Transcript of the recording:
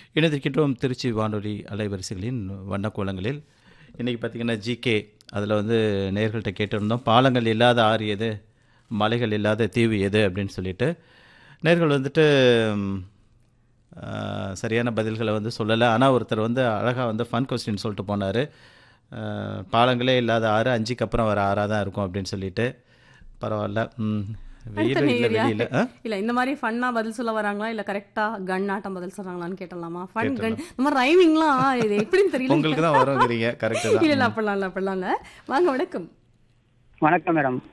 இணைந்திருக்கின்றோம் திருச்சி வானொலி அலைவரிசைகளின் வண்ணக்கோலங்களில் இன்றைக்கி பார்த்திங்கன்னா ஜிகே அதில் வந்து நேர்கள்ட்ட கேட்டிருந்தோம் பாலங்கள் இல்லாத ஆறு எது மலைகள் இல்லாத தீவு எது அப்படின்னு சொல்லிட்டு நேர்கள் வந்துட்டு ம், ஆ, சரியான பதில்களை வந்து சொல்லலை ஆனால் ஒருத்தர் வந்து அழகாக வந்து ஃபன் கொஸ்டின் சொல்லிட்டு போனார் பாலங்களே இல்லாத ஆறு அஞ்சுக்கு அப்புறம் வர ஆறாக தான் இருக்கும் அப்படின்னு சொல்லிட்டு பரவாயில்ல ம் வெயில் இல்லை நேயர் யாரு? வெளியில் ஆ இல்ல இந்த மாதிரி ஃபன்னா பதில் சொல்ல வராங்களா இல்ல கரெக்டா கன் ஆட்டம் பதில் சொல்றாங்களான்னு கேட்டலாமா ஃபன் கன் இந்த மாதிரி ரைமிங்லாம் இது எப்படின்னு தெரியல உங்களுக்கு தான் வருங்கிறீங்க கரெக்டு இல்ல தான் இல்ல அப்படிலாம் இல்ல அப்படிலாம் இல்ல வாங்க வணக்கம் வணக்கம் மேடம்